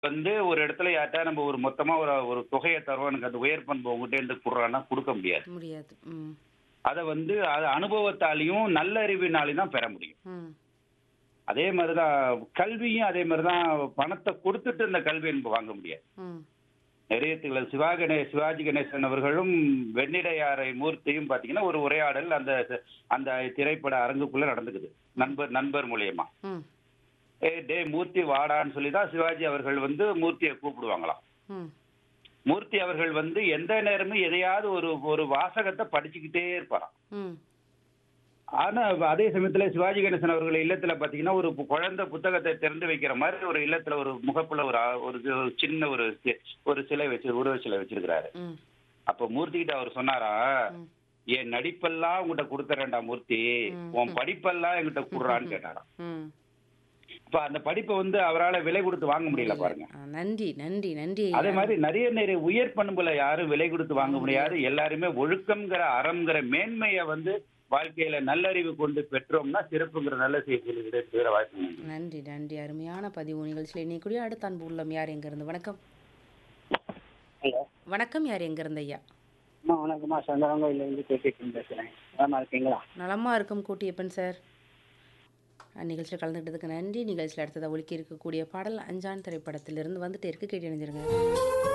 வந்து ஒரு இடத்துல யார்ட்டா நம்ம ஒரு மொத்தமா ஒரு ஒரு தொகையை தரோம் எனக்கு அந்த உயர் பண்பு உங்ககிட்ட இருந்து கொடுறான்னா கொடுக்க முடியாது முடியாது ம் அதை வந்து அது அனுபவத்தாலையும் நல்லறிவினாலையும் தான் பெற முடியும் ம் அதே மாதிரிதான் கல்வியும் அதே மாதிரிதான் பணத்தை கொடுத்துட்டு இந்த கல்வி என்பது வாங்க முடியாது ம் நிறைய திகழ் சிவா கணேஷ் சிவாஜி கணேசன் அவர்களும் வெண்ணிடையாரை மூர்த்தியும் பாத்தீங்கன்னா ஒரு உரையாடல் அந்த அந்த திரைப்பட அரங்குக்குள்ள நடந்துக்குது நண்பர் நண்பர் மூலியமா ம் ஏ டே மூர்த்தி வாடான்னு சொல்லி தான் சிவாஜி அவர்கள் வந்து மூர்த்தியை கூப்பிடுவாங்களாம் ம் மூர்த்தி அவர்கள் வந்து எந்த நேரமும் எதையாவது ஒரு ஒரு வாசகத்தை படிச்சுக்கிட்டே இருப்பாராம் ம் ஆனா அதே சமயத்துல சிவாஜி கணேசன் அவர்கள் இல்லத்துல பாத்தீங்கன்னா ஒரு பு- குழந்தை புத்தகத்தை திறந்து வைக்கிற மாதிரி ஒரு இல்லத்துல ஒரு முகப்புல ஒரு ஆ- ஒரு சி- ஒரு சின்ன ஒரு சி- ஒரு சிலை வச்சு உருவ சிலை வச்சிருக்கிறாரு ம் அப்ப மூர்த்தி கிட்ட அவர் சொன்னாரா ம். என் நடிப்பெல்லாம் உங்ககிட்ட கொடுத்துறேன்டா மூர்த்தி ம். உன் படிப்பெல்லாம் என்கிட்ட குடுறான்னு கேட்டாராம் ம் இப்ப அந்த படிப்பை வந்து அவரால விலை கொடுத்து வாங்க முடியல பாருங்க ஆ, நன்றி நன்றி நன்றி அதே மாதிரி நிறைய நிறைய உயர் பண்புல யாரும் விலை கொடுத்து வாங்க முடியாது எல்லாருமே ஒழுக்கம்ங்கிற அறம்ங்கிற மேன்மையை வந்து வாழ்க்கையில நல்லறிவு கொண்டு பெற்றோம்னா சிறப்புங்கிற நல்ல செய்திகள் கிடைக்கிற வாய்ப்பு உண்டு. நன்றி நன்றி அருமையான பதிவு நிகழ்ச்சியில் இணையக்கூடிய அடுத்த அன்பு உள்ளம் யார் எங்கிருந்து வணக்கம் ஹலோ வணக்கம் யார் எங்கிருந்து ஐயா அம்மா வணக்கம்மா சங்கரங்கோயிலேருந்து பேசிட்டு பேசுகிறேன் நலமா இருக்கீங்களா நலமா இருக்கும் கூட்டியப்பன் சார் நிகழ்ச்சியில் கலந்துக்கிட்டதுக்கு நன்றி நிகழ்ச்சியில் அடுத்ததாக ஒழுக்கி இருக்கக்கூடிய பாடல் அஞ்சான் திரைப்படத்திலிருந்து வந்துட்டு இருக்கு கேட்டு இணைஞ்சிருங்க